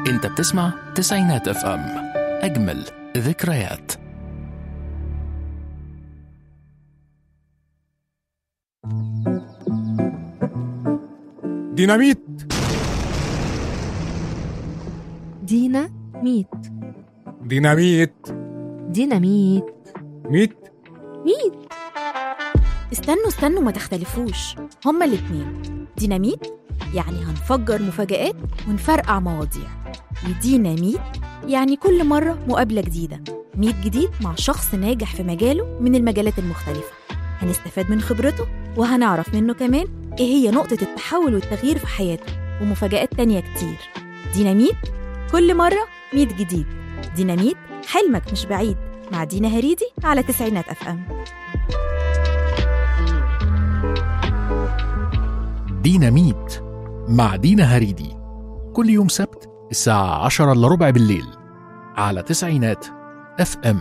انت بتسمع تسعينات اف ام اجمل ذكريات ديناميت دينا ميت ديناميت ديناميت ميت ميت استنوا استنوا ما تختلفوش هما الاتنين ديناميت يعني هنفجر مفاجآت ونفرقع مواضيع وديناميت يعني كل مرة مقابلة جديدة ميت جديد مع شخص ناجح في مجاله من المجالات المختلفة هنستفاد من خبرته وهنعرف منه كمان ايه هي نقطة التحول والتغيير في حياته ومفاجآت تانية كتير ديناميت كل مرة ميت جديد ديناميت حلمك مش بعيد مع دينا هريدي على تسعينات اف ام ديناميت مع دينا هريدي كل يوم سبت الساعة عشرة إلا ربع بالليل على تسعينات اف ام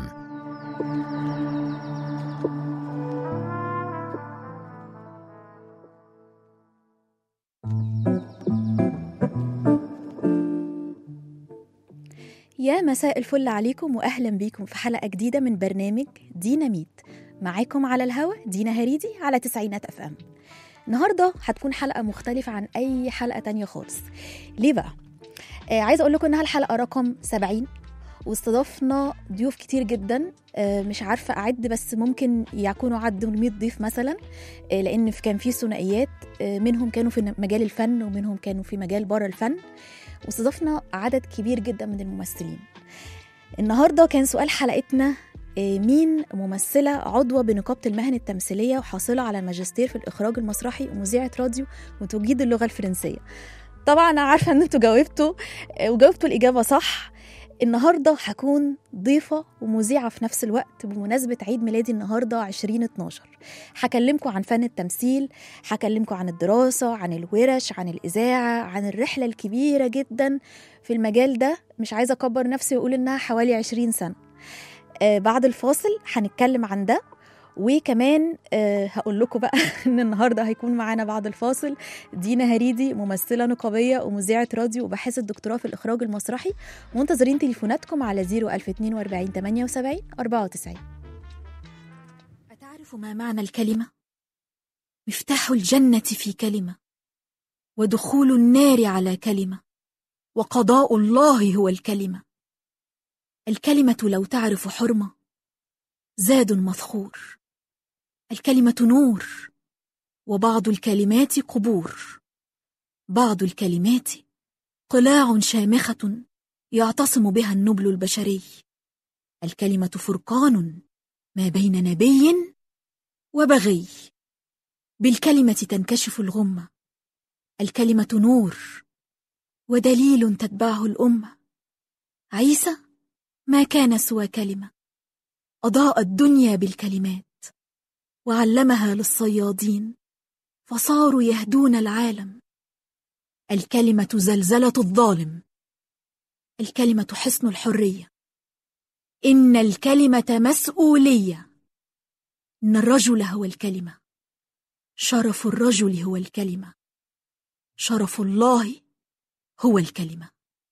يا مساء الفل عليكم واهلا بيكم في حلقه جديده من برنامج ديناميت معاكم على الهوا دينا هريدي على تسعينات اف ام النهارده هتكون حلقه مختلفه عن اي حلقه تانية خالص ليه بقى آه عايزه اقول لكم انها الحلقه رقم 70 واستضفنا ضيوف كتير جدا آه مش عارفه اعد بس ممكن يكونوا عدوا ال 100 ضيف مثلا آه لان في- كان في ثنائيات آه منهم كانوا في مجال الفن ومنهم كانوا في مجال بره الفن واستضفنا عدد كبير جدا من الممثلين النهارده كان سؤال حلقتنا آه، مين ممثلة عضوة بنقابة المهن التمثيلية وحاصلة على ماجستير في الإخراج المسرحي ومذيعة راديو وتجيد اللغة الفرنسية طبعا أنا عارفة إن أنتوا جاوبتوا آه، وجاوبتوا الإجابة صح النهارده هكون ضيفة ومذيعة في نفس الوقت بمناسبة عيد ميلادي النهارده 2012 هكلمكم عن فن التمثيل هكلمكم عن الدراسة عن الورش عن الإذاعة عن الرحلة الكبيرة جدا في المجال ده مش عايزة أكبر نفسي وأقول إنها حوالي 20 سنة آه بعد الفاصل هنتكلم عن ده وكمان آه هقول لكم بقى ان النهارده هيكون معانا بعد الفاصل دينا هريدي ممثله نقابيه ومذيعه راديو وباحثه دكتوراه في الاخراج المسرحي منتظرين تليفوناتكم على 01042 78 94 أتعرف ما معنى الكلمة؟ مفتاح الجنة في كلمة ودخول النار على كلمة وقضاء الله هو الكلمة الكلمة لو تعرف حرمة زاد مفخور الكلمة نور وبعض الكلمات قبور بعض الكلمات قلاع شامخة يعتصم بها النبل البشري الكلمة فرقان ما بين نبي وبغي بالكلمة تنكشف الغمة الكلمة نور ودليل تتبعه الأمة عيسى ما كان سوى كلمة أضاء الدنيا بالكلمات وعلمها للصيادين فصاروا يهدون العالم الكلمة زلزلة الظالم الكلمة حصن الحرية إن الكلمة مسؤولية إن الرجل هو الكلمة شرف الرجل هو الكلمة شرف الله هو الكلمة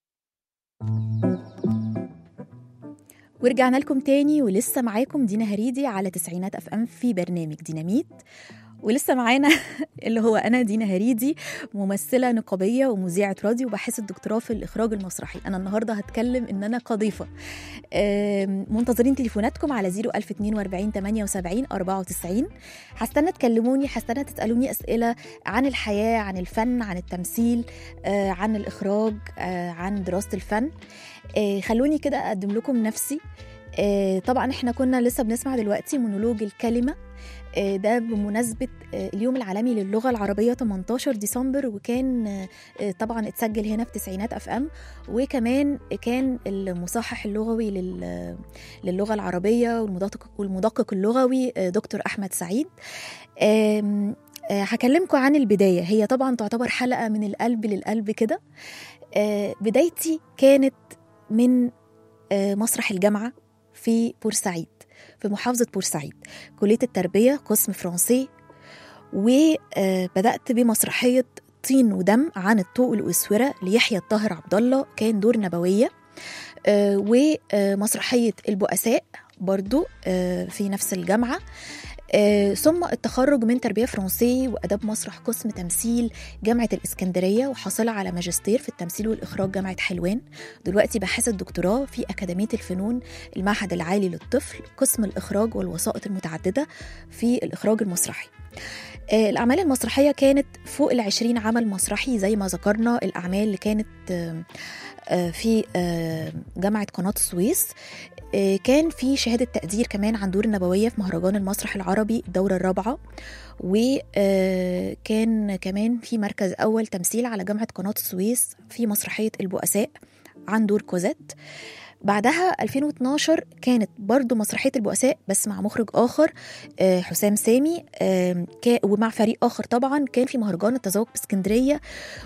ورجعنا لكم تاني ولسه معاكم دينا هريدي على تسعينات اف ام في برنامج ديناميت ولسه معانا اللي هو انا دينا هريدي ممثله نقابيه ومذيعه راديو وباحثه دكتوراه في الاخراج المسرحي انا النهارده هتكلم ان انا قضيفه آم، منتظرين تليفوناتكم على 01042 78 94 هستنى تكلموني هستنى تسالوني اسئله عن الحياه عن الفن عن التمثيل آه، عن الاخراج آه، عن دراسه الفن آه، خلوني كده اقدم لكم نفسي آه، طبعا احنا كنا لسه بنسمع دلوقتي مونولوج الكلمه آه، ده بمناسبة آه، اليوم العالمي للغة العربية 18 ديسمبر وكان آه، آه، طبعا اتسجل هنا في تسعينات اف ام وكمان كان المصحح اللغوي لل- للغة العربية والمدقق, والمدقق اللغوي آه، دكتور أحمد سعيد آم، آه، هكلمكم عن البداية هي طبعا تعتبر حلقة من القلب للقلب كده آه، بدايتي كانت من آه، مسرح الجامعة في بورسعيد في محافظة بورسعيد كلية التربية قسم فرنسي وبدأت بمسرحية طين ودم عن الطوق الأسورة ليحيى الطاهر عبد الله كان دور نبوية آه، ومسرحية البؤساء برضو آه، في نفس الجامعة آه، ثم التخرج من تربية فرنسي وأداب مسرح قسم تمثيل جامعة الإسكندرية وحاصلة على ماجستير في التمثيل والإخراج جامعة حلوان دلوقتي باحثة دكتوراه في أكاديمية الفنون المعهد العالي للطفل قسم الإخراج والوسائط المتعددة في الإخراج المسرحي آه، الأعمال المسرحية كانت فوق العشرين عمل مسرحي زي ما ذكرنا الأعمال اللي كانت آه، آه، في آه، جامعة قناة السويس آه، كان في شهادة تقدير كمان عن دور النبوية في مهرجان المسرح العربي الدورة الرابعة وكان كمان في مركز أول تمثيل على جامعة قناة السويس في مسرحية البؤساء عن دور كوزيت بعدها 2012 كانت برضو مسرحية البؤساء بس مع مخرج آخر آه، حسام سامي آم، كا- ومع فريق آخر طبعا كان في مهرجان التذوق باسكندرية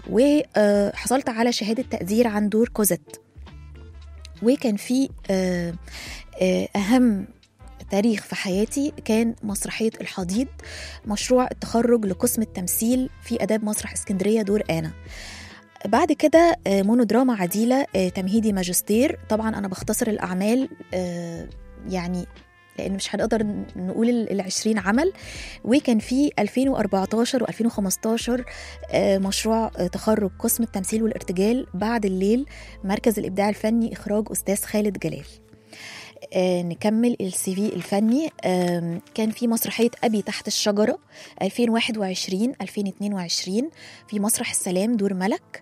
وحصلت على شهادة تقدير عن دور كوزيت وكان في آه، آه، أهم تاريخ في حياتي كان مسرحية الحضيض مشروع التخرج لقسم التمثيل في آداب مسرح اسكندرية دور آنا بعد كده آه، مونودراما عديلة آه، تمهيدي ماجستير طبعا أنا بختصر الأعمال آه، يعني لأن مش هنقدر نقول ال- العشرين عمل وكان في 2014 و2015 مشروع آه، تخرج قسم التمثيل والارتجال بعد الليل مركز الإبداع الفني إخراج أستاذ خالد جلال آه، نكمل السي في الفني آم، كان في مسرحية أبي تحت الشجرة 2021 2022 في مسرح السلام دور ملك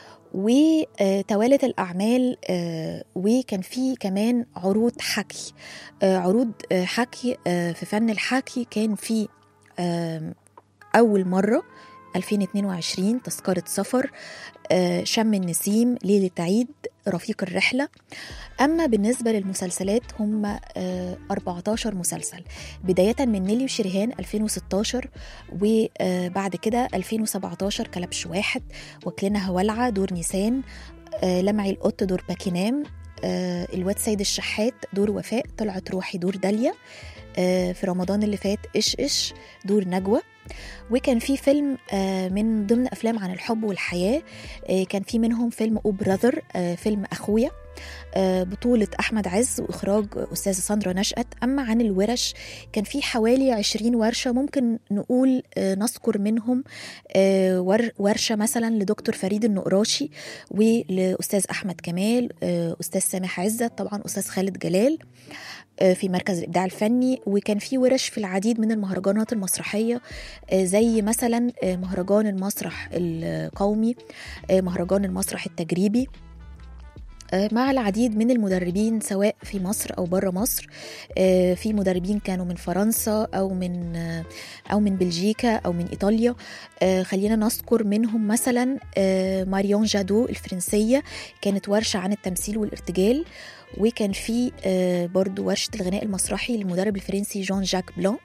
وتوالت الأعمال آه، وكان في كمان عروض حكي آه، عروض آه، حكي آه، في فن الحكي كان في آم، أول مرة 2022 تذكرة سفر آه، شم النسيم ليلة عيد رفيق الرحلة أما بالنسبة للمسلسلات هم آه، 14 مسلسل بداية من نيلي وشريهان 2016 وبعد كده 2017 كلبش واحد وكلنا ولعة دور نيسان آه، لمعي القط دور باكينام آه، الواد سيد الشحات دور وفاء طلعت روحي دور داليا آه، في رمضان اللي فات إش إش دور نجوى وكان في فيلم آه، من ضمن أفلام عن الحب والحياة آه، كان في منهم فيلم أو براذر فيلم أخويا آه، بطولة أحمد عز وإخراج أستاذة ساندرا نشأت أما عن الورش كان في حوالي 20 ورشة ممكن نقول آه، نذكر منهم آه، ور- ورشة مثلا لدكتور فريد النقراشي ولأستاذ أحمد كمال آه، أستاذ سامح عزت طبعا أستاذ خالد جلال آه، في مركز الإبداع الفني وكان في ورش في العديد من المهرجانات المسرحية آه، زي مثلا آه، مهرجان المسرح القومي آه، مهرجان المسرح التجريبي آه، مع العديد من المدربين سواء في مصر او بره مصر آه، في مدربين كانوا من فرنسا او من آه، او من بلجيكا او من ايطاليا آه، خلينا نذكر منهم مثلا آه، ماريون جادو الفرنسيه كانت ورشه عن التمثيل والارتجال وكان في آه، برضو ورشه الغناء المسرحي للمدرب الفرنسي جون جاك بلان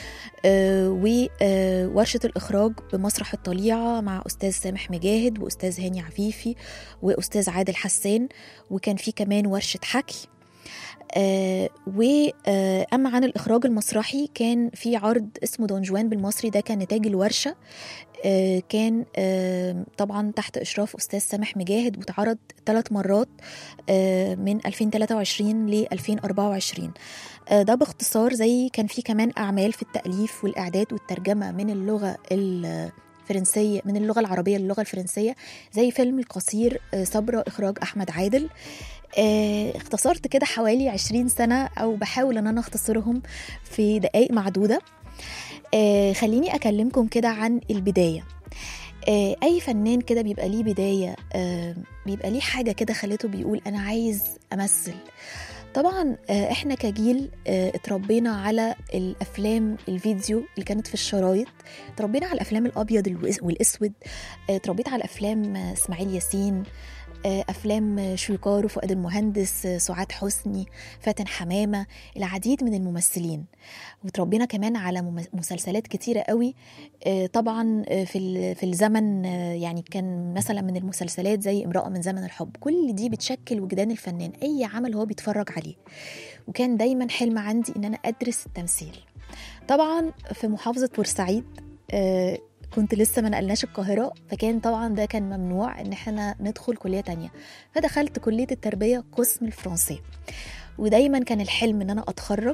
وورشة الإخراج بمسرح الطليعة مع أستاذ سامح مجاهد وأستاذ هاني عفيفي وأستاذ عادل حسان وكان في كمان ورشة حكي آه وأما عن الإخراج المسرحي كان في عرض اسمه دون جوان بالمصري ده كان نتاج الورشة آه كان آه طبعا تحت إشراف أستاذ سامح مجاهد واتعرض ثلاث مرات آه من 2023 ل 2024 آه ده باختصار زي كان في كمان أعمال في التأليف والإعداد والترجمة من اللغة الفرنسية من اللغة العربية للغة الفرنسية زي فيلم القصير آه صبرة إخراج أحمد عادل آه، اختصرت كده حوالي 20 سنة أو بحاول أن أنا أختصرهم في دقايق معدودة آه، خليني أكلمكم كده عن البداية آه، أي فنان كده بيبقى ليه بداية آه، بيبقى ليه حاجة كده خلته بيقول أنا عايز أمثل طبعا آه، احنا كجيل آه، اتربينا على الافلام الفيديو اللي كانت في الشرايط اتربينا على الافلام الابيض والأس- والاسود آه، اتربيت على افلام آه، اسماعيل ياسين آه، افلام آه، شويكار وفؤاد المهندس آه، سعاد حسني فاتن حمامه العديد من الممثلين وتربينا كمان على مم- مسلسلات كتيره قوي آه، طبعا آه، في ال- في الزمن آه، يعني كان مثلا من المسلسلات زي امراه من زمن الحب كل دي بتشكل وجدان الفنان اي عمل هو بيتفرج عليه وكان دايما حلم عندي ان انا ادرس التمثيل طبعا في محافظه بورسعيد آه، كنت لسه ما نقلناش القاهرة فكان طبعا ده كان ممنوع ان احنا ندخل كلية تانية فدخلت كلية التربية قسم الفرنسي ودايما كان الحلم ان انا اتخرج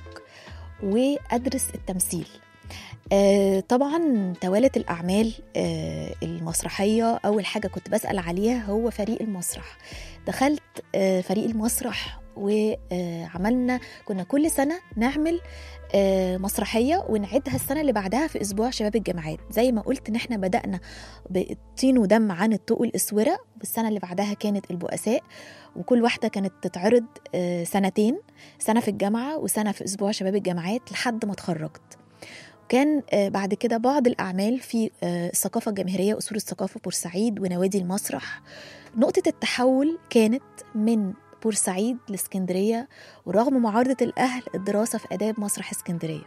وادرس التمثيل آه طبعا توالت الاعمال آه المسرحيه اول حاجه كنت بسال عليها هو فريق المسرح دخلت آه فريق المسرح وعملنا كنا كل سنه نعمل آه، مسرحيه ونعيدها السنه اللي بعدها في اسبوع شباب الجامعات زي ما قلت ان احنا بدانا بالطين ودم عن الطوق الاسوره والسنه اللي بعدها كانت البؤساء وكل واحده كانت تتعرض آه، سنتين سنه في الجامعه وسنه في اسبوع شباب الجامعات لحد ما اتخرجت كان آه، بعد كده بعض الأعمال في آه، الثقافة الجماهيرية أصول الثقافة بورسعيد ونوادي المسرح نقطة التحول كانت من بورسعيد لاسكندرية ورغم معارضة الأهل الدراسة في آداب مسرح اسكندرية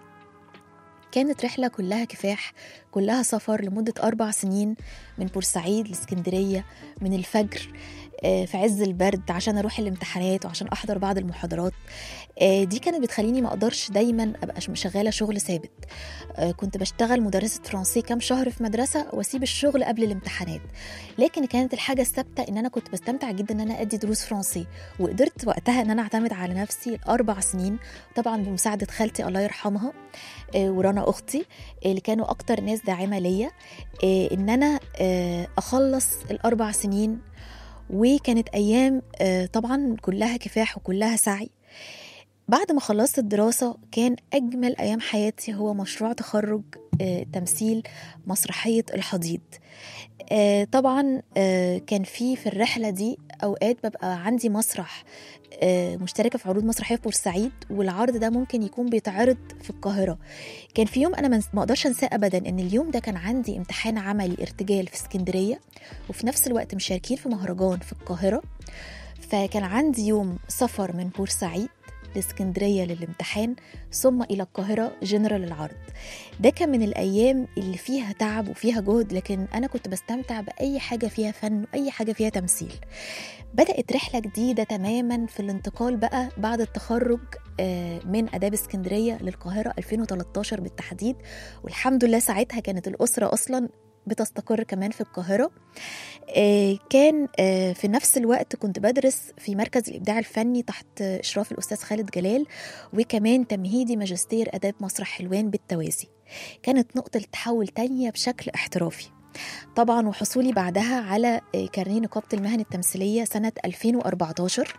كانت رحلة كلها كفاح كلها سفر لمدة أربع سنين من بورسعيد لاسكندرية من الفجر آه، في عز البرد عشان أروح الامتحانات وعشان أحضر بعض المحاضرات آه، دي كانت بتخليني ما أقدرش دايما أبقى شغالة شغل ثابت آه، كنت بشتغل مدرسة فرنسي كام شهر في مدرسة وأسيب الشغل قبل الامتحانات لكن كانت الحاجة الثابتة إن أنا كنت بستمتع جدا إن أنا أدي دروس فرنسي وقدرت وقتها إن أنا أعتمد على نفسي الأربع سنين طبعا بمساعدة خالتي الله يرحمها آه، ورنا أختي اللي كانوا أكتر ناس داعمة ليا آه، إن أنا آه، أخلص الأربع سنين وكانت أيام آه، طبعا كلها كفاح وكلها سعي بعد ما خلصت الدراسة كان أجمل أيام حياتي هو مشروع تخرج آه، تمثيل مسرحية الحضيض آه، طبعا آه، كان في في الرحلة دي أوقات ببقى عندي مسرح آه، مشتركة في عروض مسرحية في بورسعيد والعرض ده ممكن يكون بيتعرض في القاهرة كان في يوم أنا ما ما أقدرش أنساه أبدا إن اليوم ده كان عندي امتحان عملي ارتجال في اسكندرية وفي نفس الوقت مشاركين في مهرجان في القاهرة فكان عندي يوم سفر من بورسعيد لاسكندرية للامتحان ثم إلى القاهرة جنرال العرض ده كان من الأيام اللي فيها تعب وفيها جهد لكن أنا كنت بستمتع بأي حاجة فيها فن وأي حاجة فيها تمثيل بدأت رحلة جديدة تماما في الانتقال بقى بعد التخرج آه، من آداب اسكندرية للقاهرة 2013 بالتحديد والحمد لله ساعتها كانت الأسرة أصلا بتستقر كمان في القاهرة آه، كان آه، في نفس الوقت كنت بدرس في مركز الإبداع الفني تحت إشراف الأستاذ خالد جلال وكمان تمهيدي ماجستير آداب مسرح حلوان بالتوازي كانت نقطة تحول تانية بشكل احترافي طبعا وحصولي بعدها على آه، كارنيه نقابة المهن التمثيلية سنة 2014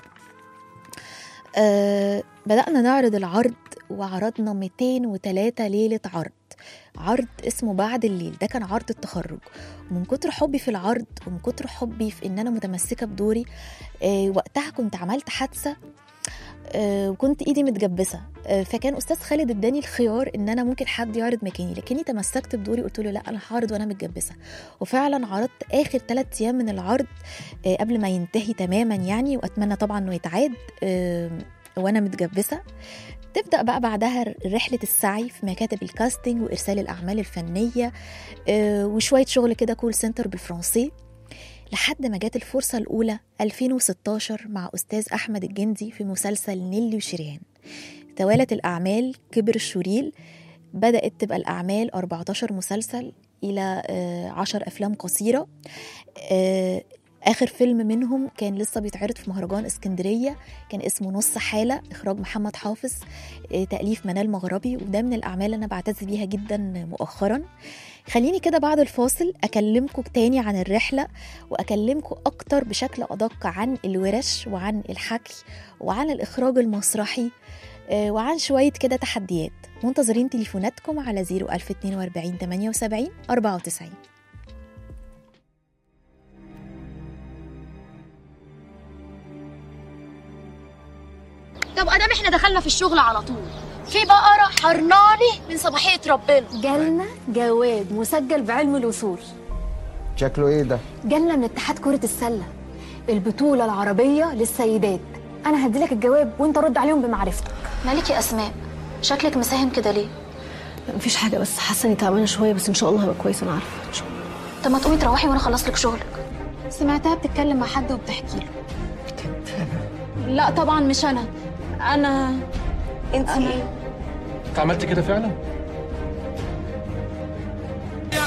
آه بدأنا نعرض العرض وعرضنا 203 ليلة عرض عرض اسمه بعد الليل ده كان عرض التخرج ومن كتر حبي في العرض ومن كتر حبي في ان انا متمسكه بدوري آه وقتها كنت عملت حادثه آه وكنت ايدي متجبسه آه فكان استاذ خالد اداني الخيار ان انا ممكن حد يعرض مكاني لكني تمسكت بدوري قلت له لا انا هعرض وانا متجبسه وفعلا عرضت اخر ثلاث ايام من العرض آه قبل ما ينتهي تماما يعني واتمنى طبعا انه يتعاد آه وانا متجبسه تبدا بقى بعدها رحله السعي في مكاتب الكاستنج وارسال الاعمال الفنيه آه، وشويه شغل كده كول سنتر بالفرنسي لحد ما جت الفرصه الاولى 2016 مع استاذ احمد الجندي في مسلسل نيلي وشريان توالت الاعمال كبر الشريل بدات تبقى الاعمال 14 مسلسل الى آه، 10 افلام قصيره آه، اخر فيلم منهم كان لسه بيتعرض في مهرجان اسكندريه كان اسمه نص حاله اخراج محمد حافظ آه، تاليف منال مغربي وده من الاعمال اللي انا بعتز بيها جدا مؤخرا خليني كده بعد الفاصل اكلمكم تاني عن الرحله واكلمكم اكتر بشكل ادق عن الورش وعن الحكي وعن الاخراج المسرحي آه، وعن شويه كده تحديات منتظرين تليفوناتكم على 01042 78 94 طب ادام احنا دخلنا في الشغل على طول في بقرة حرناني من صباحية ربنا جالنا جواب مسجل بعلم الوصول شكله ايه ده؟ جالنا من اتحاد كرة السلة البطولة العربية للسيدات أنا هديلك الجواب وأنت رد عليهم بمعرفتك مالك يا اسماء شكلك مساهم كده ليه مفيش حاجة بس حاسة اني تعبانة شوية بس ان شاء الله هبقى كويسة انا عارفة ان شاء الله طب ما تقومي تروحي وانا اخلص لك شغلك سمعتها بتتكلم مع حد وبتحكي له لا طبعا مش انا انا أنت إيه؟ انت عملت كده فعلا؟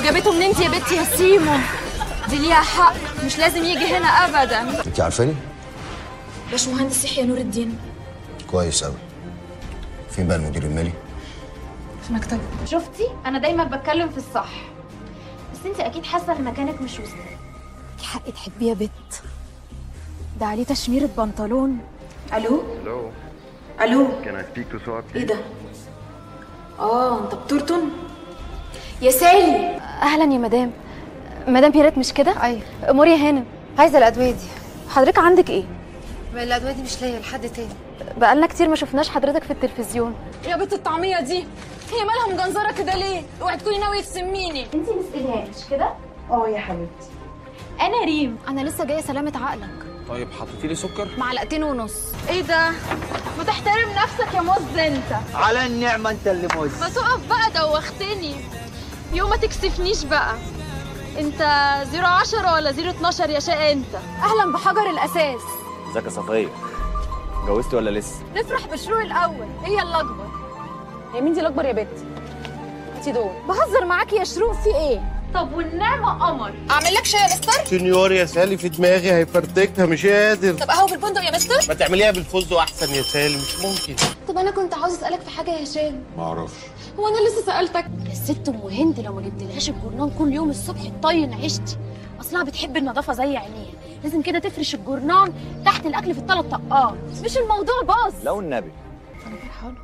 جابته منين دي يا بنتي يا سيمو دي ليها حق مش لازم يجي هنا ابدا انت عارفاني؟ باشمهندس يحيى نور الدين كويس قوي فين بقى المدير المالي؟ في مكتبه شفتي انا دايما بتكلم في الصح بس انت اكيد حاسه ان مكانك مش وسط حق تحبيه يا بت ده عليه تشميرة بنطلون الو الو الو كان I speak to Suad ايه ده اه انت بترطن يا سالي اهلا يا مدام مدام بيرات مش كده ايوه اموري هنا عايزه الادويه دي حضرتك عندك ايه ما الادويه دي مش ليا لحد تاني بقالنا كتير ما شفناش حضرتك في التلفزيون يا بنت الطعميه دي هي مالها مجنزره كده ليه اوعي تكوني ناويه تسميني انت مس الهام مش كده اه يا حبيبتي انا ريم انا لسه جايه سلامه عقلك طيب حطيتي لي سكر معلقتين ونص ايه ده ما تحترم نفسك يا مز انت على النعمة انت اللي موز ما تقف بقى دوختني يوم ما تكسفنيش بقى انت 010 ولا 012 يا شقى انت اهلا بحجر الاساس ازيك يا صفيه اتجوزتي ولا لسه نفرح بالشروق الاول هي اللي اكبر هي مين دي الاكبر يا بت انتي دول بهزر معاكي يا شروق في ايه طب والنعمه قمر اعمل لك شاي يا مستر سنيور يا سالي في دماغي هيفرتكها مش قادر طب قهوه بالبندق يا مستر ما تعمليها بالفستق احسن يا سالي مش ممكن طب انا كنت عاوز اسالك في حاجه يا هشام ما اعرفش هو انا لسه سالتك انا الست ام هند لو ما جبتلهاش الجورنان كل يوم الصبح تطين عيشتي اصلها بتحب النظافه زي عينيها لازم كده تفرش الجورنان تحت الاكل في الثلاث طقات مش الموضوع باظ لو النبي انا فرحانه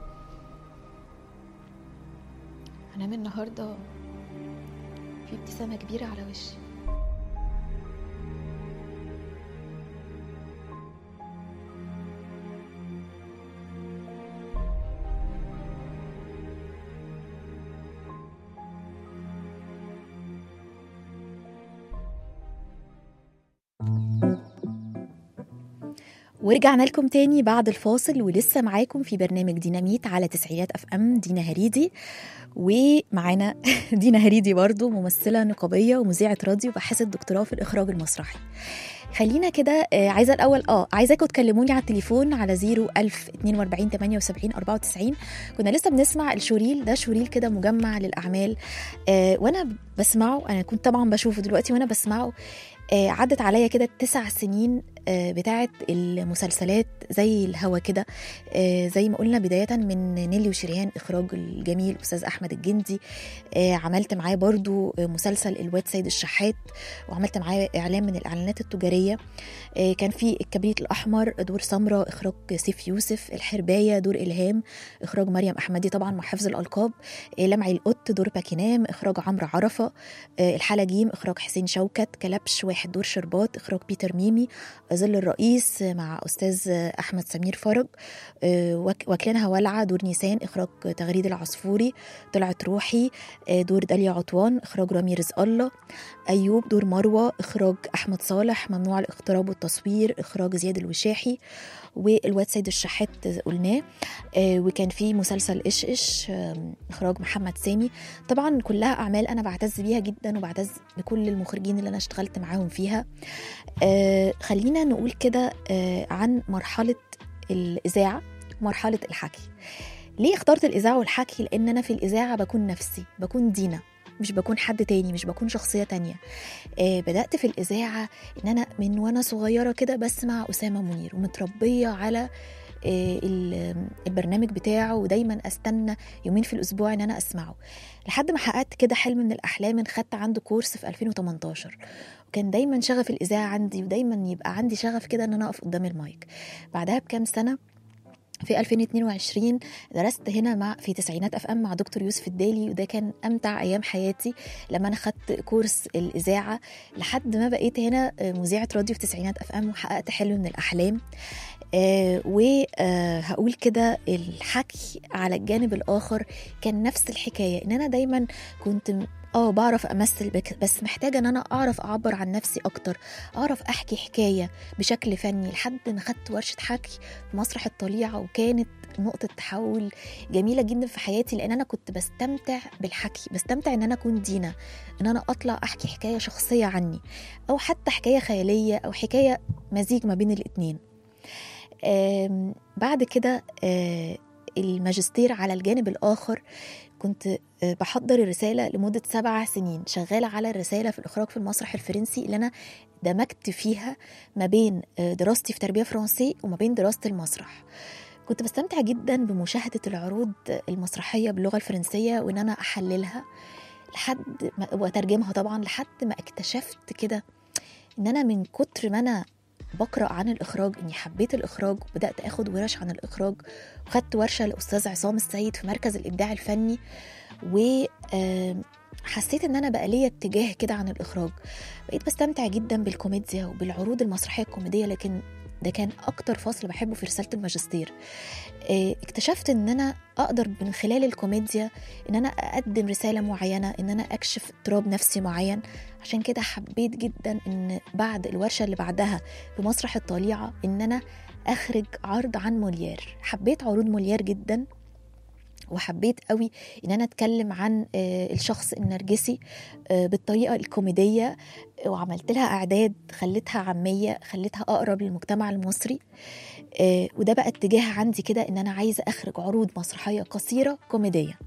هنام النهارده في ابتسامه كبيره على وشي ورجعنا لكم تاني بعد الفاصل ولسه معاكم في برنامج ديناميت على تسعينات اف ام دينا هريدي ومعانا دينا هريدي برضو ممثلة نقابية ومذيعة راديو باحثة دكتوراه في الإخراج المسرحي خلينا كده آه، عايزة الأول اه عايزاكم تكلموني على التليفون على 01000 42 78 94 كنا لسه بنسمع الشوريل ده شوريل كده مجمع للأعمال آه وأنا بسمعه أنا كنت طبعا بشوفه دلوقتي وأنا بسمعه آه عدت عليا كده التسع سنين آه بتاعت المسلسلات زي الهوا كده آه زي ما قلنا بداية من نيلي وشريهان إخراج الجميل أستاذ أحمد الجندي آه عملت معاه برضو آه، مسلسل الواد سيد الشحات وعملت معاه إعلان من الإعلانات التجارية آه كان في الكبريت الأحمر دور سمرة إخراج سيف يوسف الحرباية دور إلهام إخراج مريم أحمدي طبعا مع حفظ الألقاب آه لمعي القط دور باكينام إخراج عمرو عرفة آه الحالة جيم إخراج حسين شوكت كلبش واحد دور شربات إخراج بيتر ميمي ظل الرئيس مع أستاذ أحمد سمير فرج آه، وك- واكلينها ولعة دور نيسان إخراج تغريد العصفوري طلعت روحي آه، دور داليا عطوان إخراج رامي رزق الله أيوب دور مروة إخراج أحمد صالح ممنوع الاقتراب والتصوير إخراج زياد الوشاحي والواد سيد الشحات قلناه آه، وكان في مسلسل إش إش آم، إخراج محمد سامي طبعا كلها أعمال أنا بعتز بيها جدا وبعتز بكل المخرجين اللي أنا اشتغلت معاهم فيها آه، خلينا نقول كده آه، عن مرحلة الإذاعة مرحلة الحكي ليه اخترت الإذاعة والحكي لأن أنا في الإذاعة بكون نفسي بكون دينا مش بكون حد تاني مش بكون شخصية تانية آه بدأت في الإذاعة إن أنا من وأنا صغيرة كده بسمع أسامة منير ومتربية على آه، ال- البرنامج بتاعه ودايما استنى يومين في الاسبوع ان انا اسمعه لحد ما حققت كده حلم من الاحلام ان خدت عنده كورس في 2018 وكان دايما شغف الاذاعه عندي ودايما يبقى عندي شغف كده ان انا اقف قدام المايك بعدها بكام سنه في 2022 درست هنا مع في تسعينات اف ام مع دكتور يوسف الدالي وده كان امتع ايام حياتي لما انا خدت كورس الاذاعه لحد ما بقيت هنا آه، مذيعه راديو في تسعينات اف ام وحققت حلم من الاحلام آه وهقول كده الحكي على الجانب الاخر كان نفس الحكايه ان انا دايما كنت م- اه بعرف امثل بك بس محتاجه ان انا اعرف اعبر عن نفسي اكتر اعرف احكي حكايه بشكل فني لحد ما خدت ورشه حكي في مسرح الطليعه وكانت نقطه تحول جميله جدا في حياتي لان انا كنت بستمتع بالحكي بستمتع ان انا اكون دينا ان انا اطلع احكي حكايه شخصيه عني او حتى حكايه خياليه او حكايه مزيج ما بين الاتنين آم، بعد كده آه، الماجستير على الجانب الآخر كنت آه، بحضر الرسالة لمدة سبع سنين شغالة على الرسالة في الإخراج في المسرح الفرنسي اللي أنا دمجت فيها ما بين آه، دراستي في تربية فرنسي وما بين دراسة المسرح كنت بستمتع جدا بمشاهدة العروض المسرحية باللغة الفرنسية وإن أنا أحللها لحد ما وأترجمها طبعا لحد ما اكتشفت كده إن أنا من كتر ما أنا بقرأ عن الإخراج إني حبيت الإخراج وبدأت أخد ورش عن الإخراج وخدت ورشة لأستاذ عصام السيد في مركز الإبداع الفني و آم، حسيت ان انا بقى ليا اتجاه كده عن الاخراج بقيت بستمتع جدا بالكوميديا وبالعروض المسرحيه الكوميديه لكن ده كان اكتر فصل بحبه في رساله الماجستير آه، اكتشفت ان انا اقدر من خلال الكوميديا ان انا اقدم رساله معينه ان انا اكشف اضطراب نفسي معين عشان كده حبيت جدا ان بعد الورشه اللي بعدها في مسرح الطليعه ان انا اخرج عرض عن موليير حبيت عروض موليير جدا وحبيت قوي ان انا اتكلم عن آه، الشخص النرجسي آه، بالطريقه الكوميديه آه، وعملت لها اعداد خليتها عاميه خليتها اقرب للمجتمع المصري آه، وده بقى اتجاه عندي كده ان انا عايزه اخرج عروض مسرحيه قصيره كوميديه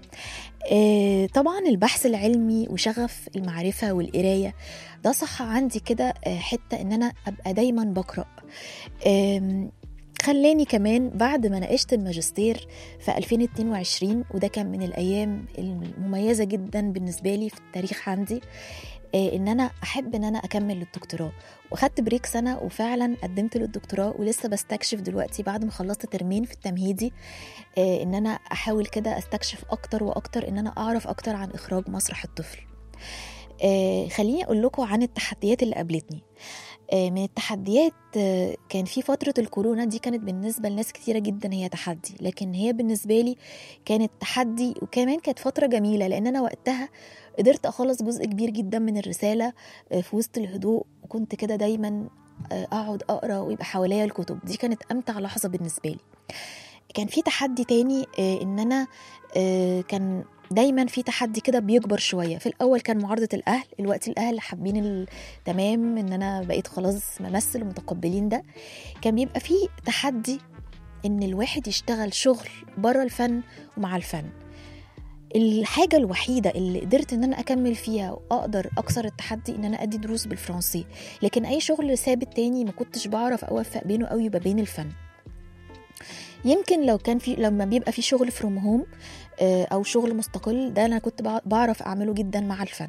آه، طبعا البحث العلمي وشغف المعرفة والقراية ده صح عندي كده آه، حتة ان انا ابقى دايما بقرأ آم، خلاني كمان بعد ما ناقشت الماجستير في 2022 وده كان من الايام المميزة جدا بالنسبة لي في التاريخ عندي آه، ان انا احب ان انا اكمل للدكتوراه واخدت بريك سنه وفعلا قدمت للدكتوراه ولسه بستكشف دلوقتي بعد ما خلصت ترمين في التمهيدي آه، ان انا احاول كده استكشف اكتر واكتر ان انا اعرف اكتر عن اخراج مسرح الطفل آه، خليني اقول لكم عن التحديات اللي قابلتني آه، من التحديات آه، كان في فترة الكورونا دي كانت بالنسبة لناس كتيرة جدا هي تحدي لكن هي بالنسبة لي كانت تحدي وكمان كانت فترة جميلة لأن أنا وقتها قدرت أخلص جزء كبير جدا من الرسالة آه، في وسط الهدوء وكنت كده دايما آه، أقعد أقرأ ويبقى حواليا الكتب دي كانت أمتع لحظة بالنسبة لي كان في تحدي تاني آه، ان انا آه، كان دايما في تحدي كده بيكبر شويه في الاول كان معارضه الاهل الوقت الاهل حابين ال- تمام ان انا بقيت خلاص ممثل ومتقبلين ده كان بيبقى في تحدي ان الواحد يشتغل شغل بره الفن ومع الفن الحاجة الوحيدة اللي قدرت ان انا اكمل فيها واقدر اكسر التحدي ان انا ادي دروس بالفرنسي لكن اي شغل ثابت تاني ما كنتش بعرف اوفق بينه قوي وما بين الفن يمكن لو كان في لما بيبقى في شغل فروم هوم او شغل مستقل ده انا كنت بع- بعرف اعمله جدا مع الفن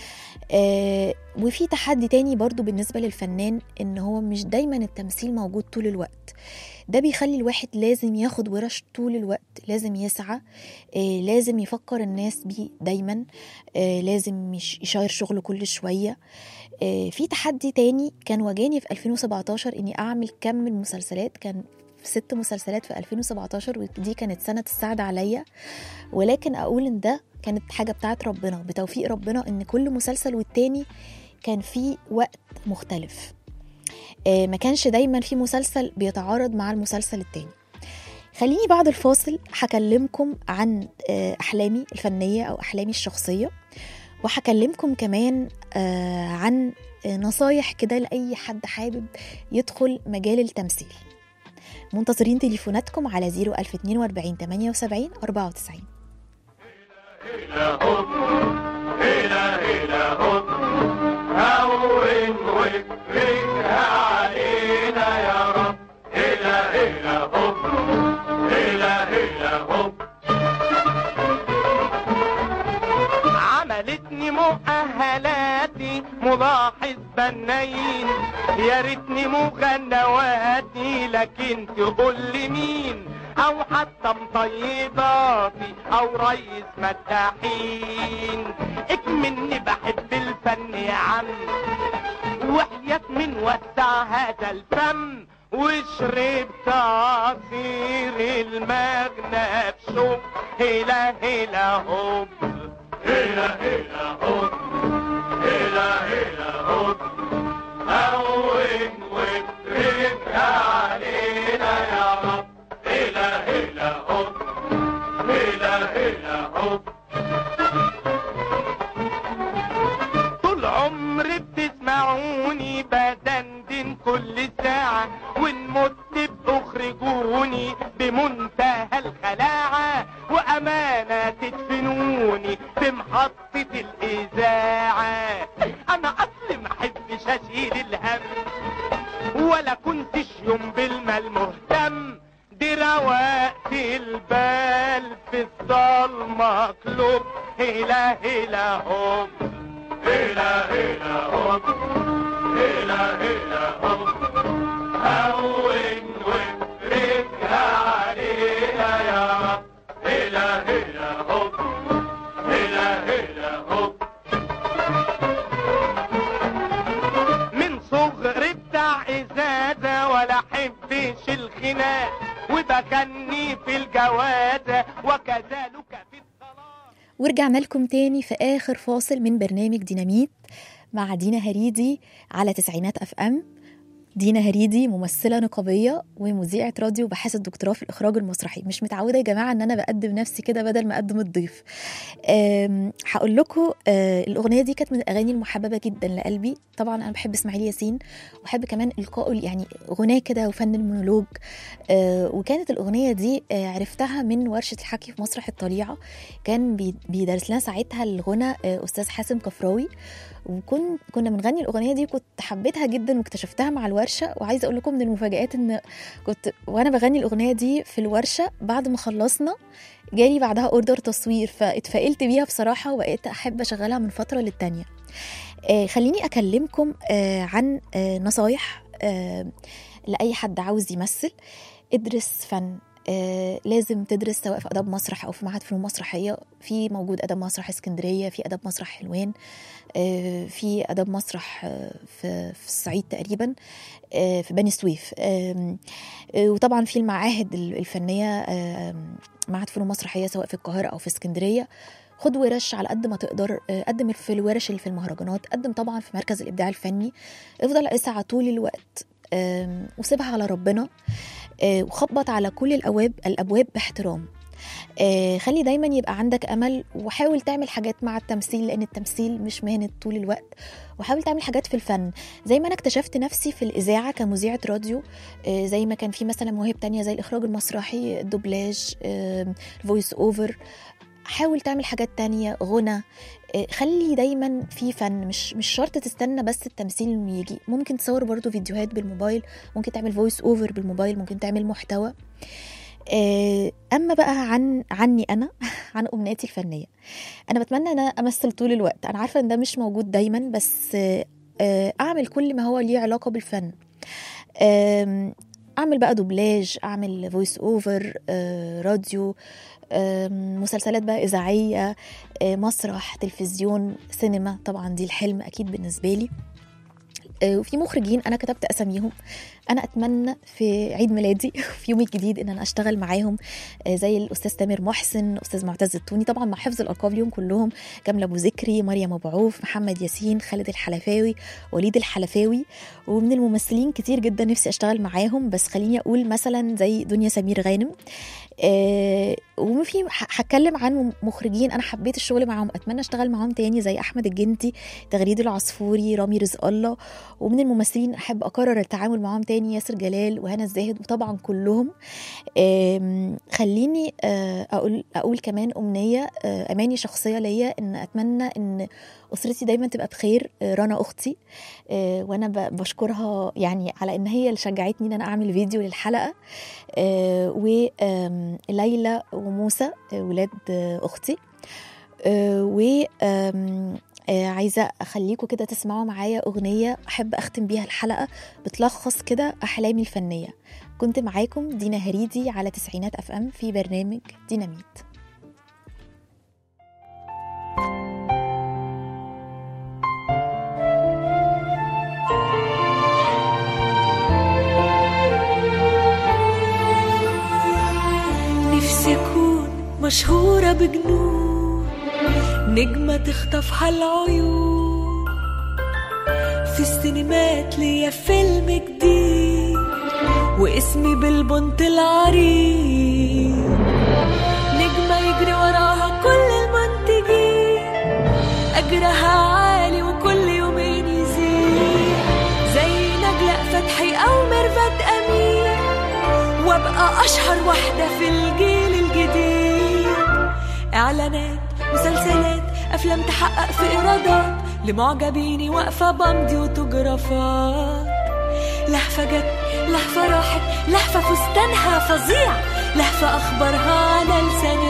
آه، وفي تحدي تاني برضو بالنسبة للفنان ان هو مش دايما التمثيل موجود طول الوقت ده بيخلي الواحد لازم ياخد ورش طول الوقت لازم يسعى آه، لازم يفكر الناس بيه دايما آه، لازم يش- يشير شغله كل شوية آه، في تحدي تاني كان واجهني في 2017 اني اعمل كم من مسلسلات كان في ست مسلسلات في 2017 ودي كانت سنة السعد عليا ولكن أقول إن ده كانت حاجة بتاعت ربنا بتوفيق ربنا إن كل مسلسل والتاني كان فيه وقت مختلف آه، ما كانش دايما في مسلسل بيتعارض مع المسلسل التاني خليني بعد الفاصل هكلمكم عن آه، أحلامي الفنية أو أحلامي الشخصية وهكلمكم كمان آه، عن آه، نصايح كده لأي حد حابب يدخل مجال التمثيل منتظرين تليفوناتكم على 01042 78 94 عملتني مؤهلاتي ملاحظ بنايين يا ريتني مغنواتي لكن تقول لي مين او حتى مطيباتي او ريس مداحين اكمني بحب الفن يا عم وحياة من وسع هذا الفم وشربت عصير المغنى بشوق هلا هلا هوب هلا هلا هوب هلا هلا هوب هون وافرج علينا يا رب هلا هلا هوب هلا هلا هوب طول عمري بتسمعوني بدندن كل ساعة وان مت باخرجوني بمنتهى الخلاعة والأمانة تدفنوني في محطة الإذاعة أنا أصلي محبش أشيل الهم ولا كنتش يوم بالمال مهتم دي روقت البال في الضلمة قلوب هلا هلا هوب هلا هلا هوب هلا هلا هوب هون وفرجها علينا يا رب هلا هلا هوب هلا هلا هوب من صغري بتاع ازازة ولا حبش الخناق وبغني في الجوازة وكذلك في ورجعنا لكم تاني في آخر فاصل من برنامج ديناميت مع دينا هريدي على تسعينات أف أم دينا هريدي ممثلة نقابية ومذيعة راديو باحثة دكتوراه في الإخراج المسرحي مش متعودة يا جماعة إن أنا بقدم نفسي كده بدل ما أقدم الضيف أم، هقول لكم آه، الأغنية دي كانت من الأغاني المحببة جدا لقلبي طبعا أنا بحب إسماعيل ياسين وبحب كمان إلقائه يعني غناء كده وفن المونولوج آه، وكانت الأغنية دي آه، عرفتها من ورشة الحكي في مسرح الطليعة كان بي- بيدرس لنا ساعتها الغنى آه، أستاذ حاسم كفراوي وكنت كنا بنغني الاغنيه دي كنت حبيتها جدا واكتشفتها مع الورشه وعايزه اقول لكم من المفاجات ان كنت وانا بغني الاغنيه دي في الورشه بعد ما خلصنا جالي بعدها اوردر تصوير فاتفائلت بيها بصراحه وبقيت احب اشغلها من فتره للتانيه آه خليني اكلمكم آه عن آه نصايح آه لاي حد عاوز يمثل ادرس فن آه لازم تدرس سواء في اداب مسرح او في معهد فنون مسرحيه في موجود اداب مسرح اسكندريه في اداب مسرح حلوان آه، في اداب مسرح آه، في في الصعيد تقريبا آه، في بني سويف آم، آه، وطبعا في المعاهد ال- الفنيه آم، معهد فنون مسرحيه سواء في القاهره او في اسكندريه خد ورش على قد ما تقدر آه، قدم في الورش اللي في المهرجانات قدم طبعا في مركز الابداع الفني افضل اسعى طول الوقت آم، وسيبها على ربنا آه، وخبط على كل الابواب الابواب باحترام آه، خلي دايما يبقى عندك امل وحاول تعمل حاجات مع التمثيل لان التمثيل مش مهنه طول الوقت وحاول تعمل حاجات في الفن زي ما انا اكتشفت نفسي في الاذاعه كمذيعه راديو آه، زي ما كان في مثلا مواهب تانية زي الاخراج المسرحي الدوبلاج الفويس اوفر حاول تعمل حاجات تانية غنى آه، خلي دايما في فن مش مش شرط تستنى بس التمثيل انه يجي ممكن تصور برضو فيديوهات بالموبايل ممكن تعمل فويس اوفر بالموبايل ممكن تعمل محتوى آه، اما بقى عن عني انا عن امنياتي الفنيه انا بتمنى ان انا امثل طول الوقت انا عارفه ان ده مش موجود دايما بس آه، آه، اعمل كل ما هو ليه علاقه بالفن آم، اعمل بقى دوبلاج اعمل فويس اوفر راديو آم، مسلسلات بقى اذاعيه آه، مسرح تلفزيون سينما طبعا دي الحلم اكيد بالنسبه لي آه، وفي مخرجين انا كتبت اساميهم انا اتمنى في عيد ميلادي في يومي الجديد ان انا اشتغل معاهم آه، زي الاستاذ تامر محسن استاذ معتز التوني طبعا مع حفظ الالقاب ليهم كلهم كامله ابو ذكري مريم ابو عوف محمد ياسين خالد الحلفاوي وليد الحلفاوي ومن الممثلين كتير جدا نفسي اشتغل معاهم بس خليني اقول مثلا زي دنيا سمير غانم آه وفي ح- هتكلم عن مخرجين انا حبيت الشغل معاهم اتمنى اشتغل معاهم تاني زي احمد الجندي تغريد العصفوري رامي رزق الله ومن الممثلين احب اكرر التعامل معاهم تاني ياسر جلال وهنا الزاهد وطبعا كلهم آم، خليني آه، اقول اقول كمان امنيه آه، اماني شخصيه ليا ان اتمنى ان اسرتي دايما تبقى بخير آه، رنا اختي آه، وانا ب- بشكرها يعني على ان هي اللي شجعتني ان انا اعمل فيديو للحلقه وليلى وموسى آه، ولاد آه، اختي آه، و آم، آه، عايزه اخليكم كده تسمعوا معايا اغنيه احب اختم بيها الحلقه بتلخص كده احلامي الفنيه كنت معاكم دينا هريدي على تسعينات اف ام في برنامج ديناميت نفسي أكون مشهورة بجنون نجمة تخطف حال عيون في السينمات ليا فيلم جديد واسمي بالبنت العريض نجمة يجري وراها كل المنتجين أجرها عالي وكل يومين يزيد زي نجلاء فتحي أو ميرفت أمين وابقى اشهر واحده في الجيل الجديد إعلانات مسلسلات أفلام تحقق في إيرادات لمعجبيني واقفة بمضي وتجرفات لهفة جت لهفة راحت لهفة فستانها فظيع لهفة أخبارها على لسان